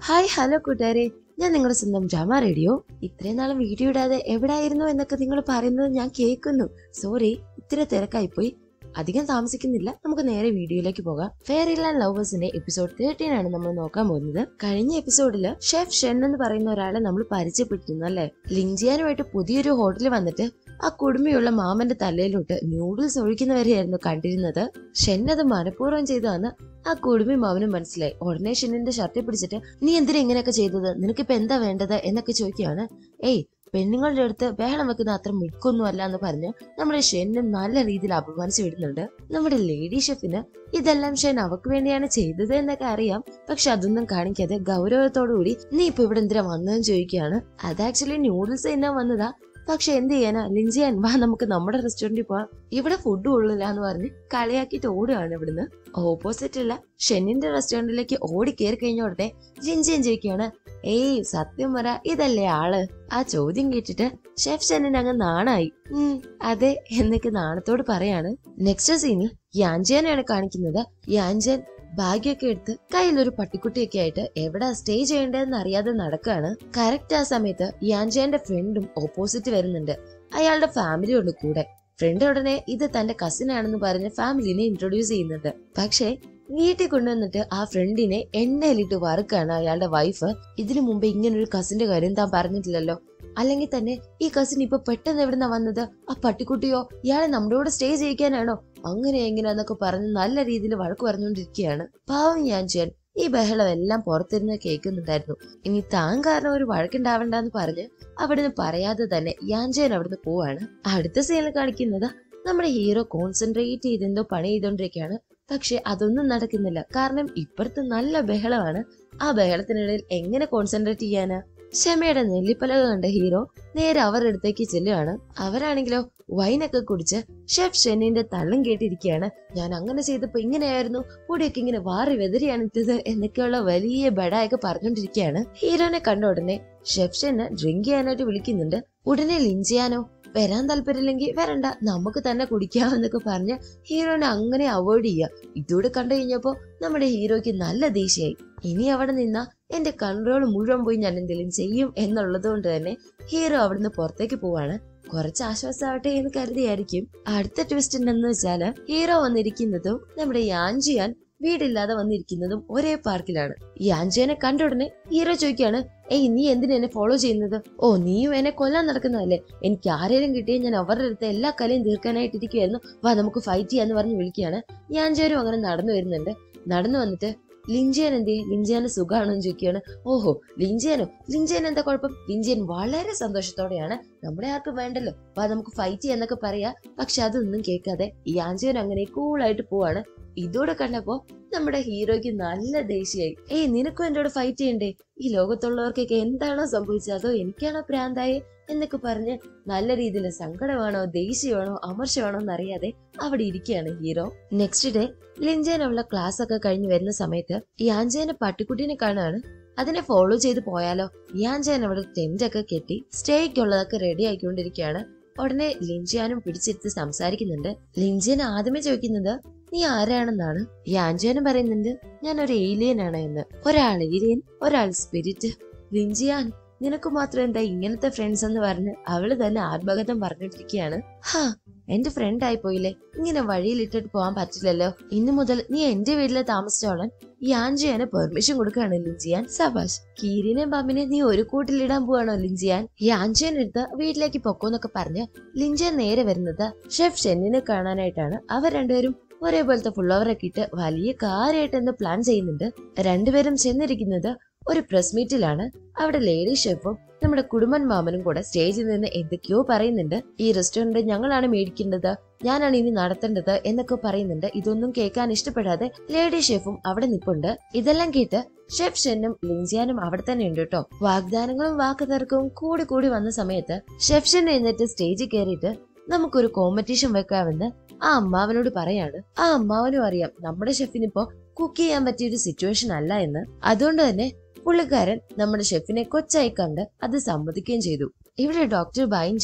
hi hello കൂട്ടുകാരെ ഞാൻ നിങ്ങളുടെ സ്വന്തം ജാമ റേഡിയോ ഇത്രയും നാളും വീഡിയോ ഇടാതെ എവിടായിരുന്നു എന്നൊക്കെ നിങ്ങൾ പറയുന്നത് ഞാൻ കേൾക്കുന്നു സോറി ഇത്തിരി തിരക്കായിപ്പോയി അധികം താമസിക്കുന്നില്ല നമുക്ക് നേരെ വീഡിയോയിലേക്ക് പോകാം ഫെയർ ഇല്ല ലവേഴ്സിന്റെ എപ്പിസോഡ് തേർട്ടീൻ ആണ് നമ്മൾ നോക്കാൻ പോകുന്നത് കഴിഞ്ഞ എപ്പിസോഡിൽ ഷെഫ് ഷെൻ എന്ന് പറയുന്ന ഒരാളെ നമ്മൾ പരിചയപ്പെട്ടിരുന്നു അല്ലെ ലിങ്ജിയാനുമായിട്ട് പുതിയൊരു ഹോട്ടലിൽ വന്നിട്ട് ആ കുടുംബയുള്ള മാമന്റെ തലയിലോട്ട് നൂഡിൽസ് ഒഴിക്കുന്നവരെയായിരുന്നു കണ്ടിരുന്നത് ഷെൻ അത് മനഃപൂർവ്വം ചെയ്തതാന്ന് ആ കുടുംബി മാവനും മനസ്സിലായി ഉടനെ ഷെന്നിന്റെ ഷർട്ടിൽ പിടിച്ചിട്ട് നീ എന്തിനാ ഇങ്ങനെയൊക്കെ ചെയ്തത് നിനക്കിപ്പോ എന്താ വേണ്ടത് എന്നൊക്കെ ചോദിക്കുകയാണ് ഏയ് പെണ്ണുങ്ങളുടെ അടുത്ത് ബഹളം വെക്കുന്ന അത്ര മിക്കൊന്നും അല്ല എന്ന് പറഞ്ഞ് നമ്മുടെ ഷെന്നും നല്ല രീതിയിൽ അപമാനിച്ചു വിടുന്നുണ്ട് നമ്മുടെ ലേഡി ഷെഫിന് ഇതെല്ലാം ഷെൻ അവക്ക് വേണ്ടിയാണ് ചെയ്തത് എന്നൊക്കെ അറിയാം പക്ഷെ അതൊന്നും കാണിക്കാതെ ഗൗരവത്തോടു കൂടി നീ ഇപ്പൊ ഇവിടെ എന്തിനാ വന്നതെന്ന് ചോദിക്കുകയാണ് അത് ആക്ച്വലി ന്യൂഡിൽസ് തന്നെ വന്നതാ പക്ഷെ എന്ത് ചെയ്യാനാ ലിഞ്ചിയാൻ വാ നമുക്ക് നമ്മുടെ റെസ്റ്റോറന്റിൽ പോവാം ഇവിടെ ഫുഡ് കൊള്ളില്ല എന്ന് പറഞ്ഞ് കളിയാക്കിയിട്ട് ഓടുകയാണ് ഇവിടുന്ന് ഓപ്പോസിറ്റ് അല്ല ഷെന്നിന്റെ റെസ്റ്റോറന്റിലേക്ക് ഓടി കയറി കഴിഞ്ഞ ഉടനെ ജിൻജിയൻ ചോദിക്കുകയാണ് ഏയ് സത്യം പറ ഇതല്ലേ ആള് ആ ചോദ്യം കേട്ടിട്ട് ഷെഫ് ഷെന്നിന് അങ്ങ് നാണായി ഉം അതെ എന്നൊക്കെ നാണത്തോട് പറയാണ് നെക്സ്റ്റ് സീനിൽ യാൻജിയനാണ് കാണിക്കുന്നത് യാൻജൻ ഭാഗ്യമൊക്കെ എടുത്ത് കയ്യിലൊരു പട്ടിക്കുട്ടിയൊക്കെ ആയിട്ട് എവിടെ സ്റ്റേ ചെയ്യേണ്ടതെന്ന് അറിയാതെ നടക്കുകയാണ് കറക്റ്റ് ആ സമയത്ത് യാൻജയന്റെ ഫ്രണ്ടും ഓപ്പോസിറ്റ് വരുന്നുണ്ട് അയാളുടെ ഫാമിലി ഉണ്ട് കൂടെ ഫ്രണ്ട് ഉടനെ ഇത് തന്റെ കസിൻ ആണെന്ന് പറഞ്ഞ് ഫാമിലിനെ ഇൻട്രൊഡ്യൂസ് ചെയ്യുന്നുണ്ട് പക്ഷേ വീട്ടിൽ കൊണ്ടുവന്നിട്ട് ആ ഫ്രണ്ടിനെ എണ്ണയിലിട്ട് വറുക്കാണ് അയാളുടെ വൈഫ് ഇതിനു മുമ്പ് ഇങ്ങനെ ഒരു കസിന്റെ കാര്യം താൻ പറഞ്ഞിട്ടില്ലല്ലോ അല്ലെങ്കിൽ തന്നെ ഈ കസിൻ ഇപ്പൊ പെട്ടെന്ന് എവിടുന്ന വന്നത് ആ പട്ടിക്കുട്ടിയോ ഇയാളെ നമ്മുടെ കൂടെ സ്റ്റേ ചെയ്യിക്കാനാണോ അങ്ങനെ എങ്ങനെയാന്നൊക്കെ പറഞ്ഞ് നല്ല രീതിയിൽ വഴക്ക് പറഞ്ഞുകൊണ്ടിരിക്കുകയാണ് പാവം ഞാൻ ചെയ്യാൻ ഈ ബഹളം എല്ലാം പുറത്തിരുന്ന് കേൾക്കുന്നുണ്ടായിരുന്നു ഇനി താൻ കാരണം ഒരു വഴക്കുണ്ടാവണ്ടെന്ന് പറഞ്ഞ് അവിടുന്ന് പറയാതെ തന്നെ യാൻജയൻ അവിടുന്ന് പോവാണ് അടുത്ത സീനിൽ കാണിക്കുന്നത് നമ്മുടെ ഹീറോ കോൺസെൻട്രേറ്റ് ചെയ്തെന്തോ പണി ചെയ്തോണ്ടിരിക്കുകയാണ് പക്ഷെ അതൊന്നും നടക്കുന്നില്ല കാരണം ഇപ്പുറത്ത് നല്ല ബഹളമാണ് ആ ബഹളത്തിനിടയിൽ എങ്ങനെ കോൺസെൻട്രേറ്റ് ചെയ്യാനാ ക്ഷമയുടെ നെല്ലിപ്പലക കണ്ട ഹീറോ നേരെ അവരുടെ അടുത്തേക്ക് ചെല്ലുകയാണ് അവരാണെങ്കിലോ വൈനൊക്കെ കുടിച്ച് ഷെഫ് ഷെന്നിന്റെ തള്ളം കേട്ടിരിക്കുകയാണ് ഞാൻ അങ്ങനെ ചെയ്തപ്പോ ഇങ്ങനെയായിരുന്നു പൊടിയൊക്കെ ഇങ്ങനെ വാറി വെതിരിയാണ് ഇട്ടത് എന്നൊക്കെയുള്ള വലിയ ബടായൊക്കെ പറഞ്ഞുകൊണ്ടിരിക്കുകയാണ് ഹീറോനെ കണ്ട ഉടനെ ഷെഫ് ഷെന്നെ ഡ്രിങ്ക് ചെയ്യാനായിട്ട് വിളിക്കുന്നുണ്ട് ഉടനെ ലിഞ്ചിയാനോ വരാൻ താല്പര്യമില്ലെങ്കിൽ വരണ്ട നമുക്ക് തന്നെ കുടിക്കാമെന്നൊക്കെ പറഞ്ഞ് ഹീറോനെ അങ്ങനെ അവോയ്ഡ് ചെയ്യുക ഇതൂടെ കണ്ടു കഴിഞ്ഞപ്പോ നമ്മുടെ ഹീറോയ്ക്ക് നല്ല ദേഷ്യമായി ഇനി അവിടെ നിന്ന എന്റെ കൺട്രോൾ മുഴുവൻ പോയി ഞാൻ എന്തെങ്കിലും ചെയ്യും എന്നുള്ളത് കൊണ്ട് തന്നെ ഹീറോ അവിടുന്ന് പുറത്തേക്ക് പോവാണ് കുറച്ച് ആശ്വാസമാവട്ടെ എന്ന് കരുതിയായിരിക്കും അടുത്ത ട്വിസ്റ്റ് എന്തെന്ന് വെച്ചാല് ഹീറോ വന്നിരിക്കുന്നതും നമ്മുടെ യാൻജിയാൻ വീടില്ലാതെ വന്നിരിക്കുന്നതും ഒരേ പാർക്കിലാണ് യാൻജിയനെ കണ്ട ഉടനെ ഹീറോ ചോദിക്കാണ് ഏയ് നീ എന്തിനാ എന്നെ ഫോളോ ചെയ്യുന്നത് ഓ നീയും എന്നെ കൊല്ലാൻ നടക്കുന്നതല്ലേ എനിക്ക് ആരെങ്കിലും കിട്ടിയാൽ ഞാൻ അവരുടെ അടുത്ത് എല്ലാ കലയും തീർക്കാനായിട്ട് ഇരിക്കുവായിരുന്നു വാ നമുക്ക് ഫൈറ്റ് ചെയ്യാന്ന് പറഞ്ഞ് വിളിക്കുകയാണ് യാൻജിയാനും അങ്ങനെ നടന്നു വരുന്നുണ്ട് നടന്നു വന്നിട്ട് ലിഞ്ചിയൻ എന്തേ ലിഞ്ചിയാന് സുഖമാണോ എന്ന് ചോദിക്കുകയാണ് ഓഹോ ലിഞ്ചിയനോ ലിഞ്ചിയൻ എന്താ കുഴപ്പം ലിഞ്ചിയൻ വളരെ സന്തോഷത്തോടെയാണ് നമ്മുടെ ആർക്കും വേണ്ടല്ലോ വാ നമുക്ക് ഫൈറ്റ് ചെയ്യാന്നൊക്കെ പറയാ പക്ഷെ അതൊന്നും കേൾക്കാതെ ഈ ആഞ്ചിയൻ അങ്ങനെ കൂളായിട്ട് പോവാണ് ഇതോടെ കണ്ടപ്പോ നമ്മുടെ ഹീറോയ്ക്ക് നല്ല ദേഷ്യായി ഏയ് നിനക്കും എന്നോട് ഫൈറ്റ് ചെയ്യണ്ടേ ഈ ലോകത്തുള്ളവർക്കൊക്കെ എന്താണോ സംഭവിച്ചത് അതോ എനിക്കാണോ പ്രാന്തായേ എന്നൊക്കെ പറഞ്ഞ് നല്ല രീതിയിൽ സങ്കടമാണോ ദേഷ്യമാണോ അമർഷമാണോ എന്നറിയാതെ അവിടെ ഇരിക്കുകയാണ് ഹീറോ നെക്സ്റ്റ് ഡേ ലിഞ്ചേനുള്ള ക്ലാസ് ഒക്കെ കഴിഞ്ഞ് വരുന്ന സമയത്ത് ഈ ആഞ്ചേനെ പട്ടിക്കുട്ടീനെ കാണുകയാണ് അതിനെ ഫോളോ ചെയ്ത് പോയാലോ യാൻജാൻ അവിടെ ടെന്റ് ഒക്കെ കെട്ടി സ്റ്റേക്കുള്ളതൊക്കെ റെഡി ആയിക്കൊണ്ടിരിക്കുകയാണ് ഉടനെ ലിഞ്ചിയാനും പിടിച്ചെടുത്ത് സംസാരിക്കുന്നുണ്ട് ലിഞ്ചിയൻ ആദ്യമേ ചോദിക്കുന്നത് നീ ആരാണെന്നാണ് യാൻജാനും പറയുന്നുണ്ട് ഞാൻ ഒരു ഏലിയൻ ആണ് എന്ന് ഒരാൾ ഏലിയൻ ഒരാൾ സ്പിരിറ്റ് ലിഞ്ചിയാൻ നിനക്ക് മാത്രം എന്താ ഇങ്ങനത്തെ ഫ്രണ്ട്സ് എന്ന് പറഞ്ഞ് അവള് തന്നെ ആത്മകഥം പറഞ്ഞിട്ടിരിക്കുകയാണ് ഹാ എന്റെ ഫ്രണ്ട് ആയി പോയില്ലേ ഇങ്ങനെ വഴിയിൽ ഇട്ടിട്ട് പോകാൻ പറ്റില്ലല്ലോ ഇന്നു മുതൽ നീ എന്റെ വീട്ടിൽ താമസിച്ചോളാൻ ഈ ആൻജിയാന് പെർമിഷൻ കൊടുക്കുകയാണ് ലിഞ്ചിയാൻ സബാഷ് കീരിനെ ബമ്മിനെ നീ ഒരു കൂട്ടിലിടാൻ പോവാണോ ലിഞ്ചിയാൻ ഈ ആൻജിയൻ എടുത്ത് വീട്ടിലേക്ക് പൊക്കോന്നൊക്കെ പറഞ്ഞ് ലിഞ്ചിയാൻ നേരെ വരുന്നത് ഷെഫ് ഷെന്നിനെ കാണാനായിട്ടാണ് അവർ രണ്ടുപേരും ഒരേപോലത്തെ ഫുള്ളവറൊക്കെ ഇട്ട് വലിയ കാര്യമായിട്ട് എന്ന് പ്ലാൻ ചെയ്യുന്നുണ്ട് രണ്ടുപേരും ചെന്നിരിക്കുന്നത് ഒരു പ്രസ് മീറ്റിലാണ് അവിടെ ലേഡി ഷെഫും നമ്മുടെ കുടുംബൻ മാമനും കൂടെ സ്റ്റേജിൽ നിന്ന് എന്തൊക്കെയോ പറയുന്നുണ്ട് ഈ റെസ്റ്റോറന്റ് ഞങ്ങളാണ് മേടിക്കേണ്ടത് ഞാനാണ് ഇനി നടത്തേണ്ടത് എന്നൊക്കെ പറയുന്നുണ്ട് ഇതൊന്നും കേൾക്കാൻ ഇഷ്ടപ്പെടാതെ ലേഡി ഷെഫും അവിടെ നിൽപ്പുണ്ട് ഇതെല്ലാം കേട്ട് ഷെഫ് ഷെന്നും ലിഞ്ചിയാനും അവിടെ തന്നെ ഉണ്ട് കേട്ടോ വാഗ്ദാനങ്ങളും വാക്കുതർക്കവും കൂടി കൂടി വന്ന സമയത്ത് ഷെഫ് ഷെൻ എന്നിട്ട് സ്റ്റേജിൽ കയറിയിട്ട് നമുക്കൊരു കോമ്പറ്റീഷൻ വെക്കാമെന്ന് ആ അമ്മാവനോട് പറയാണ് ആ അമ്മാവനും അറിയാം നമ്മുടെ ഷെഫിനിപ്പോ കുക്ക് ചെയ്യാൻ പറ്റിയ ഒരു സിറ്റുവേഷൻ അല്ല എന്ന് അതുകൊണ്ട് തന്നെ പുള്ളിക്കാരൻ നമ്മുടെ ഷെഫിനെ കൊച്ചായി കണ്ട് അത് സമ്മതിക്കുകയും ചെയ്തു ഇവിടെ ഡോക്ടർ ബൈൻജി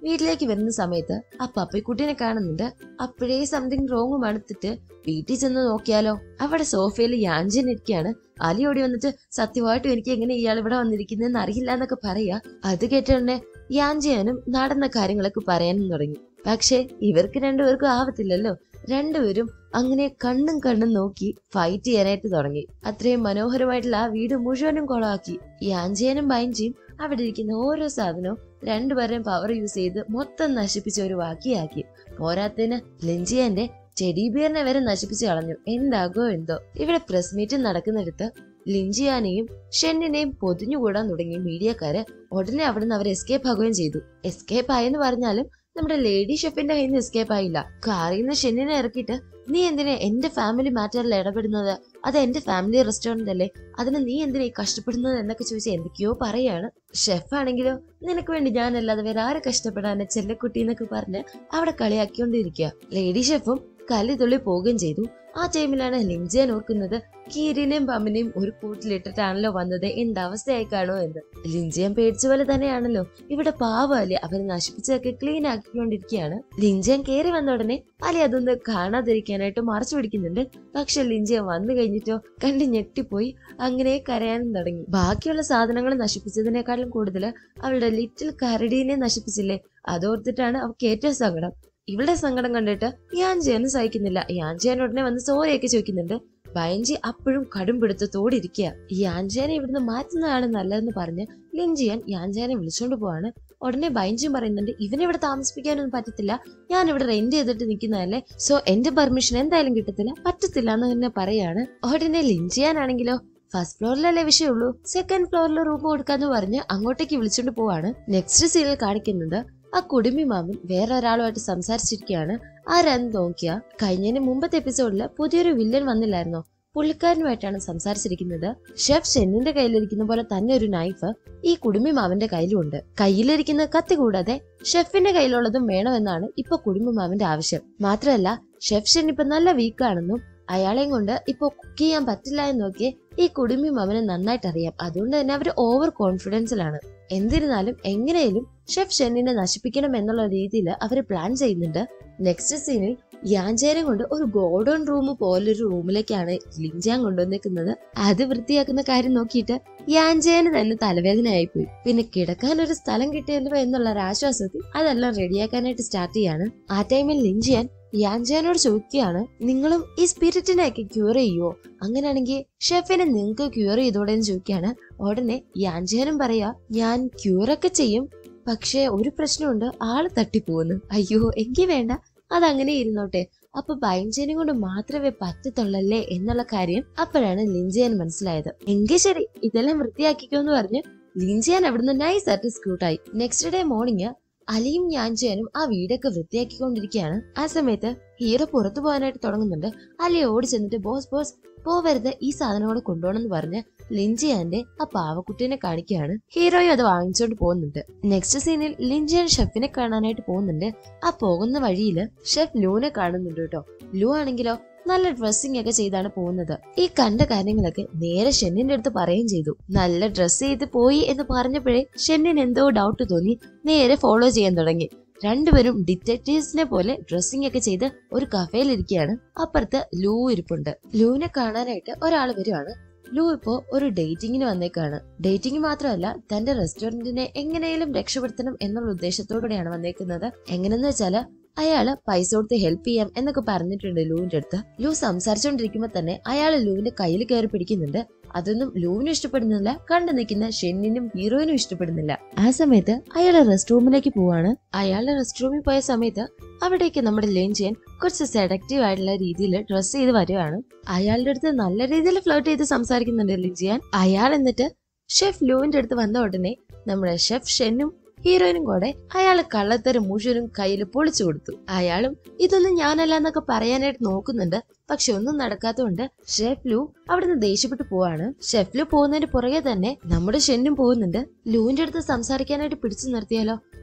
വീട്ടിലേക്ക് വരുന്ന സമയത്ത് ആ പപ്പിക്കുട്ടിനെ കാണുന്നുണ്ട് അപ്പോഴേ സംതിങ് റോങ് മണത്തിട്ട് വീട്ടിൽ ചെന്ന് നോക്കിയാലോ അവിടെ സോഫയിൽ യാഞ്ചൻ ഇരിക്കുകയാണ് അലി ഓടി വന്നിട്ട് സത്യമായിട്ടും എനിക്ക് എങ്ങനെ ഇയാൾ ഇവിടെ വന്നിരിക്കുന്നതെന്ന് അറിയില്ല എന്നൊക്കെ പറയാ അത് കേട്ടുടനെ യാഞ്ചിയാനും നടന്ന കാര്യങ്ങളൊക്കെ പറയാനും തുടങ്ങി പക്ഷെ ഇവർക്ക് രണ്ടുപേർക്കും ആവത്തില്ലല്ലോ രണ്ടുപേരും അങ്ങനെ കണ്ണും കണ്ണും നോക്കി ഫൈറ്റ് ചെയ്യാനായിട്ട് തുടങ്ങി അത്രയും മനോഹരമായിട്ടുള്ള ആ വീട് മുഴുവനും കൊളാക്കി യാഞ്ചിയനും ബൈഞ്ചിയും അവിടെ ഇരിക്കുന്ന ഓരോ സാധനവും രണ്ടുപേരെയും പവർ യൂസ് ചെയ്ത് മൊത്തം നശിപ്പിച്ച ഒരു വാക്കിയാക്കി പോരാത്തതിന് ലെഞ്ചിയന്റെ ചെടിബിയറിനെ വരെ നശിപ്പിച്ചു കളഞ്ഞു എന്താകോ എന്തോ ഇവിടെ പ്രസ് മീറ്റ് നടക്കുന്നിടത്ത് ലിഞ്ചിയാനെയും ഷെന്നിനെയും പൊതിഞ്ഞുകൂടാൻ തുടങ്ങി മീഡിയക്കാര് ഉടനെ അവിടുന്ന് അവർ എസ്കേപ്പ് ആകുകയും ചെയ്തു എസ്കേപ്പ് ആയെന്ന് പറഞ്ഞാലും നമ്മുടെ ലേഡി ഷെഫിന്റെ കയ്യിൽ നിന്ന് എസ്കേപ്പ് ആയില്ല കാറിൽ നിന്ന് ഷെന്നിനെ ഇറക്കിയിട്ട് നീ എന്തിനാ എന്റെ ഫാമിലി മാറ്ററിൽ ഇടപെടുന്നത് അത് എന്റെ ഫാമിലി റെസ്റ്റോറന്റ് അല്ലേ അതിന് നീ എന്തിനാ ഈ കഷ്ടപ്പെടുന്നത് എന്നൊക്കെ ചോദിച്ചാൽ എന്തൊക്കെയോ പറയാണ് ഷെഫ് ആണെങ്കിലോ നിനക്ക് വേണ്ടി ഞാനല്ലാതെ വേറെ ആരെ കഷ്ടപ്പെടാനെ ചെല്ലക്കുട്ടി എന്നൊക്കെ പറഞ്ഞ് അവിടെ കളിയാക്കിക്കൊണ്ടിരിക്കുക ലേഡി ഷെഫും കല്ല് തുള്ളി പോവുകയും ചെയ്തു ആ ടൈമിലാണ് ലിഞ്ചിയാൻ ഓർക്കുന്നത് കീരിനെയും പമ്മിനെയും ഒരു കൂട്ടിലിട്ടിട്ടാണല്ലോ വന്നത് എന്തവസ്ഥയായി കാണുമോ എന്ന് ലിഞ്ചിയൻ പേടിച്ച പോലെ തന്നെയാണല്ലോ ഇവിടെ പാവല്ലേ അവരെ നശിപ്പിച്ചതൊക്കെ ക്ലീൻ ആക്കിക്കൊണ്ടിരിക്കുകയാണ് ലിഞ്ചിയൻ കയറി വന്ന ഉടനെ അലി അതൊന്ന് കാണാതിരിക്കാനായിട്ട് മറച്ചു പിടിക്കുന്നുണ്ട് പക്ഷെ ലിഞ്ചിയൻ വന്നു കഴിഞ്ഞിട്ടോ കണ്ട് ഞെട്ടിപ്പോയി അങ്ങനെ കരയാനും തുടങ്ങി ബാക്കിയുള്ള സാധനങ്ങൾ നശിപ്പിച്ചതിനേക്കാളും കൂടുതൽ അവളുടെ ലിറ്റിൽ കരടീനെ നശിപ്പിച്ചില്ലേ അതോർത്തിട്ടാണ് അവൾക്ക് ഏറ്റവും സങ്കടം ഇവളുടെ സങ്കടം കണ്ടിട്ട് യാൻജിയാനും സഹിക്കുന്നില്ല യാൻജിയാൻ ഉടനെ വന്ന് സോറിയൊക്കെ ചോദിക്കുന്നുണ്ട് ബയൻജി അപ്പോഴും കടും പിടുത്തത്തോടിരിക്കുക യാൻജിയാനെ ഇവിടുന്ന് മാറ്റുന്നതാണ് നല്ലതെന്ന് പറഞ്ഞ് ലിൻജിയാൻ യാൻജിയാനെ വിളിച്ചോണ്ട് പോവാണ് ഉടനെ ബൈൻജിയും പറയുന്നുണ്ട് ഇവനെ ഇവിടെ താമസിപ്പിക്കാനൊന്നും പറ്റത്തില്ല ഞാൻ ഇവിടെ റെന്റ് ചെയ്തിട്ട് നിൽക്കുന്നതല്ലേ സോ എന്റെ പെർമിഷൻ എന്തായാലും കിട്ടത്തില്ല പറ്റത്തില്ല എന്ന് തന്നെ പറയാണ് ഉടനെ ലിൻജിയാനാണെങ്കിലോ ഫസ്റ്റ് ഫ്ലോറിലല്ലേ വിഷയമുള്ളൂ സെക്കൻഡ് ഫ്ലോറിൽ റൂം കൊടുക്കാന്ന് പറഞ്ഞ് അങ്ങോട്ടേക്ക് വിളിച്ചോണ്ട് പോവാണ് നെക്സ്റ്റ് സീനിൽ കാണിക്കുന്നത് ആ കുടുംബി മാമൻ വേറെ ഒരാളുമായിട്ട് സംസാരിച്ചിരിക്കുകയാണ് ആരാന്ന് നോക്കിയ കഴിഞ്ഞതിന് മുമ്പത്തെ എപ്പിസോഡിൽ പുതിയൊരു വില്ലൻ വന്നില്ലായിരുന്നോ പുള്ളിക്കാരനുമായിട്ടാണ് സംസാരിച്ചിരിക്കുന്നത് ഷെഫ് ഷെന്നിന്റെ കയ്യിലിരിക്കുന്ന പോലെ തന്നെ ഒരു നൈഫ് ഈ കുടുംബി മാമന്റെ കയ്യിലുണ്ട് കയ്യിലിരിക്കുന്ന കത്തി കൂടാതെ ഷെഫിന്റെ കയ്യിലുള്ളതും വേണമെന്നാണ് ഇപ്പൊ കുടുംബി മാമന്റെ ആവശ്യം മാത്രമല്ല ഷെഫ് ഷെൻ ഇപ്പൊ നല്ല വീക്കാണെന്നും അയാളെയും കൊണ്ട് ഇപ്പൊ കുക്ക് ചെയ്യാൻ പറ്റില്ല എന്ന് നോക്കിയേ ഈ കുടുംബി മാമനെ നന്നായിട്ട് അറിയാം അതുകൊണ്ട് തന്നെ അവര് ഓവർ കോൺഫിഡൻസിലാണ് എന്നിരുന്നാലും എങ്ങനെയും ഷെഫ് ഷെന്നിനെ നശിപ്പിക്കണം എന്നുള്ള രീതിയിൽ അവർ പ്ലാൻ ചെയ്യുന്നുണ്ട് നെക്സ്റ്റ് സീനിൽ യാഞ്ചേനെ കൊണ്ട് ഒരു ഗോഡൌൺ റൂം പോലൊരു റൂമിലേക്കാണ് ലിഞ്ചാൻ കൊണ്ടുവന്നേക്കുന്നത് അത് വൃത്തിയാക്കുന്ന കാര്യം നോക്കിയിട്ട് യാഞ്ചേന് തന്നെ തലവേദനയായി പോയി പിന്നെ കിടക്കാൻ ഒരു സ്ഥലം കിട്ടിയല്ലോ എന്നുള്ള ഒരു ആശ്വാസത്തിൽ അതെല്ലാം റെഡിയാക്കാനായിട്ട് സ്റ്റാർട്ട് ചെയ്യാണ് ആ ടൈമിൽ ലിഞ്ചിയാൻ യാഞ്ചാനോട് ചോദിക്കുകയാണ് നിങ്ങളും ഈ സ്പിരിറ്റിനെയൊക്കെ ക്യൂർ ചെയ്യുവോ അങ്ങനെയാണെങ്കിൽ ഷെഫിനെ നിങ്ങൾക്ക് ക്യൂർ ചെയ്തോടെ എന്ന് ചോദിക്കുകയാണ് ഉടനെ യാഞ്ചാനും പറയാ ഞാൻ ക്യൂറൊക്കെ ചെയ്യും പക്ഷേ ഒരു പ്രശ്നമുണ്ട് ആള് തട്ടിപ്പോകുന്നു അയ്യോ എങ്കിൽ വേണ്ട അതങ്ങനെ ഇരുന്നോട്ടെ അപ്പൊ ബൈൻജനും കൊണ്ട് മാത്രമേ പറ്റത്തുള്ളല്ലേ എന്നുള്ള കാര്യം അപ്പോഴാണ് ലിഞ്ചിയാൻ മനസ്സിലായത് എങ്കിൽ ശരി ഇതെല്ലാം വൃത്തിയാക്കിക്കോ എന്ന് പറഞ്ഞ് ലിഞ്ചിയാൻ അവിടുന്ന് നൈസ് ആയിട്ട് സ്കൂട്ടായി നെക്സ്റ്റ് ഡേ മോർണിംഗ് അലിയും ഞാൻചാനും ആ വീടൊക്കെ വൃത്തിയാക്കിക്കൊണ്ടിരിക്കുകയാണ് ആ സമയത്ത് ഹീറോ പുറത്തു പോകാനായിട്ട് തുടങ്ങുന്നുണ്ട് അലി ഓടി ചെന്നിട്ട് ബോസ് ബോസ് പോവരുത് ഈ സാധനം കൂടെ കൊണ്ടുപോകണമെന്ന് പറഞ്ഞ് ലിഞ്ചിയാന്റെ ആ പാവക്കുട്ടീനെ കാണിക്കുകയാണ് ഹീറോയും അത് വാങ്ങിച്ചുകൊണ്ട് പോകുന്നുണ്ട് നെക്സ്റ്റ് സീനിൽ ലിഞ്ചിയാൻ ഷെഫിനെ കാണാനായിട്ട് പോകുന്നുണ്ട് ആ പോകുന്ന വഴിയിൽ ഷെഫ് ലൂനെ കാണുന്നുണ്ട് കേട്ടോ ലൂ ആണെങ്കിലോ നല്ല ഡ്രസ്സിംഗ് ഒക്കെ ചെയ്താണ് പോകുന്നത് ഈ കണ്ട കാര്യങ്ങളൊക്കെ നേരെ ഷെന്നിന്റെ അടുത്ത് പറയുകയും ചെയ്തു നല്ല ഡ്രസ്സ് ചെയ്ത് പോയി എന്ന് പറഞ്ഞപ്പോഴേ ഷെന്നിന് എന്തോ ഡൗട്ട് തോന്നി നേരെ ഫോളോ ചെയ്യാൻ തുടങ്ങി രണ്ടുപേരും ഡിറ്റക്റ്റീവ്സിനെ പോലെ ഡ്രസ്സിംഗ് ഒക്കെ ചെയ്ത് ഒരു കഫേയിൽ ഇരിക്കുകയാണ് അപ്പുറത്ത് ലൂ ഇരിപ്പുണ്ട് ലൂവിനെ കാണാനായിട്ട് ഒരാൾ വരുവാണ് ലൂ ഇപ്പോ ഒരു ഡേറ്റിംഗിന് വന്നേക്കാണ് ഡേറ്റിംഗ് മാത്രമല്ല തന്റെ റെസ്റ്റോറന്റിനെ എങ്ങനെയും രക്ഷപ്പെടുത്തണം എന്നുള്ള ഉദ്ദേശത്തോടെയാണ് വന്നേക്കുന്നത് എങ്ങനെന്ന് വെച്ചാല് അയാള് പൈസ കൊടുത്ത് ഹെൽപ്പ് ചെയ്യാം എന്നൊക്കെ പറഞ്ഞിട്ടുണ്ട് ലൂവിന്റെ അടുത്ത് ലൂ സംസാരിച്ചുകൊണ്ടിരിക്കുമ്പോ തന്നെ അയാൾ ലൂവിന്റെ കയ്യിൽ കയറി പിടിക്കുന്നുണ്ട് അതൊന്നും ലൂവിനും ഇഷ്ടപ്പെടുന്നില്ല കണ്ടു നിൽക്കുന്ന ഷെന്നിനും ഹീറോയിനും ഇഷ്ടപ്പെടുന്നില്ല ആ സമയത്ത് അയാൾ റെസ്റ്റ് റൂമിലേക്ക് പോവാണ് അയാളുടെ റെസ്റ്റ് റൂമിൽ പോയ സമയത്ത് അവിടേക്ക് നമ്മുടെ ലേഞ്ചിയൻ കുറച്ച് സെഡക്റ്റീവ് ആയിട്ടുള്ള രീതിയിൽ ഡ്രസ് ചെയ്ത് വരുവാണ് അയാളുടെ അടുത്ത് നല്ല രീതിയിൽ ഫ്ലോട്ട് ചെയ്ത് സംസാരിക്കുന്നുണ്ട് ലിഞ്ചിയാൻ അയാൾ എന്നിട്ട് ഷെഫ് ലൂവിന്റെ അടുത്ത് വന്ന ഉടനെ നമ്മുടെ ഷെഫ് ഷെന്നും ഹീറോയിനും കൂടെ അയാൾ കള്ളത്തരം മുഴുവനും കയ്യിൽ പൊളിച്ചു കൊടുത്തു അയാളും ഇതൊന്നും ഞാനല്ല എന്നൊക്കെ പറയാനായിട്ട് നോക്കുന്നുണ്ട് പക്ഷെ ഒന്നും നടക്കാത്തതുകൊണ്ട് ഷെഫ് ലു അവിടുന്ന് ദേഷ്യപ്പെട്ടു പോവാണ് ഷെഫ് ലു പോകുന്നതിന് പുറകെ തന്നെ നമ്മുടെ ഷെന്നും പോകുന്നുണ്ട് ലൂവിന്റെ അടുത്ത് സംസാരിക്കാനായിട്ട് പിടിച്ചു നിർത്തിയാലോ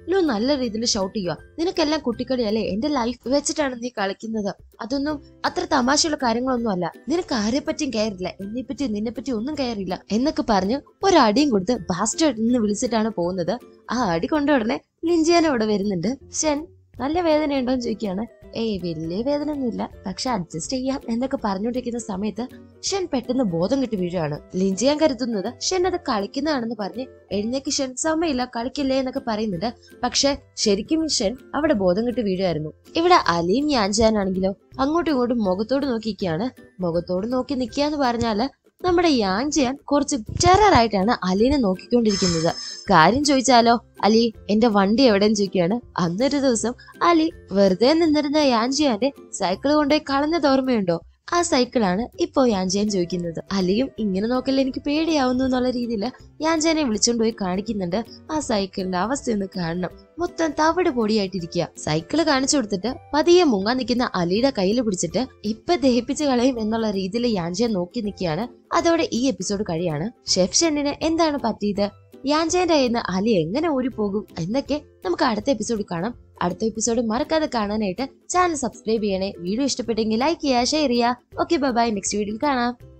ലു നല്ല രീതിയിൽ ഷൗട്ട് ചെയ്യുക നിനക്കെല്ലാം കുട്ടിക്കളിയല്ലേ എന്റെ ലൈഫ് വെച്ചിട്ടാണ് നീ കളിക്കുന്നത് അതൊന്നും അത്ര തമാശയുള്ള കാര്യങ്ങളൊന്നും അല്ല നിനക്ക് ആരെ പറ്റിയും കയറില്ല എന്നെ പറ്റി നിന്നെ പറ്റി ഒന്നും കയറില്ല എന്നൊക്കെ പറഞ്ഞ് ഒരടിയും കൊടുത്ത് ബാസ്റ്റേഡ് എന്ന് വിളിച്ചിട്ടാണ് പോകുന്നത് ആ അടി കൊണ്ട ഉടനെ ലിഞ്ചിയാന ഇവിടെ വരുന്നുണ്ട് ഷൻ നല്ല വേദനയുണ്ടോ എന്ന് ചോദിക്കുകയാണ് ഏയ് വലിയ വേദന ഒന്നുമില്ല പക്ഷെ അഡ്ജസ്റ്റ് ചെയ്യാം എന്നൊക്കെ പറഞ്ഞുകൊണ്ടിരിക്കുന്ന സമയത്ത് ഷൻ പെട്ടെന്ന് ബോധം കിട്ടി വീഴുകയാണ് ലിഞ്ചിയാൻ കരുതുന്നത് ഷൻ അത് കളിക്കുന്നതാണെന്ന് പറഞ്ഞ് എഴുന്നേക്ക് ഷൻ സമയമില്ല കളിക്കില്ലേ എന്നൊക്കെ പറയുന്നുണ്ട് പക്ഷെ ശരിക്കും ഷൻ അവിടെ ബോധം കിട്ടി വീഴുമായിരുന്നു ഇവിടെ അലിയും യാൻജാനാണെങ്കിലോ അങ്ങോട്ടും ഇങ്ങോട്ടും മുഖത്തോട് നോക്കിയിരിക്കുകയാണ് മുഖത്തോട് നോക്കി നിൽക്കുക എന്ന് പറഞ്ഞാല് നമ്മുടെ യാൻജിയാൻ കുറച്ച് ടെററായിട്ടാണ് അലീനെ നോക്കിക്കൊണ്ടിരിക്കുന്നത് കാര്യം ചോദിച്ചാലോ അലി എന്റെ വണ്ടി എവിടെയെന്ന് ചോദിക്കുകയാണ് അന്നൊരു ദിവസം അലി വെറുതെ നിന്നിരുന്ന യാൻജിയാന്റെ സൈക്കിൾ കൊണ്ടുപോയി കളഞ്ഞത് ഓർമ്മയുണ്ടോ ആ സൈക്കിളാണ് ഇപ്പോ യാൻജിയാൻ ചോദിക്കുന്നത് അലിയും ഇങ്ങനെ നോക്കല്ലേ എനിക്ക് പേടിയാവുന്നു എന്നുള്ള രീതിയിൽ യാൻജിയാനെ വിളിച്ചോണ്ട് പോയി കാണിക്കുന്നുണ്ട് ആ സൈക്കിളിന്റെ അവസ്ഥ ഒന്ന് കാണണം മൊത്തം തവിട് പൊടിയായിട്ടിരിക്കുക സൈക്കിള് കാണിച്ചു കൊടുത്തിട്ട് പതിയെ മുങ്ങാൻ നിൽക്കുന്ന അലിയുടെ കയ്യിൽ പിടിച്ചിട്ട് ഇപ്പൊ ദഹിപ്പിച്ച് കളയും എന്നുള്ള രീതിയിൽ യാൻജിയാൻ നോക്കി നിൽക്കുകയാണ് അതോടെ ഈ എപ്പിസോഡ് കഴിയാണ് ഷെഫ് ഷെന്നിന് എന്താണ് പറ്റിയത് യാൻജേന്റെ കയ്യിൽ നിന്ന് അലി എങ്ങനെ ഓടിപ്പോകും എന്നൊക്കെ നമുക്ക് അടുത്ത എപ്പിസോഡിൽ കാണാം അടുത്ത എപ്പിസോഡ് മറക്കാതെ കാണാനായിട്ട് ചാനൽ സബ്സ്ക്രൈബ് ചെയ്യണേ വീഡിയോ ഇഷ്ടപ്പെട്ടെങ്കിൽ ലൈക്ക് ചെയ്യുക ഷെയർ ചെയ്യുക ഓക്കെ ബൈ നെക്സ്റ്റ് വീഡിയോയിൽ കാണാം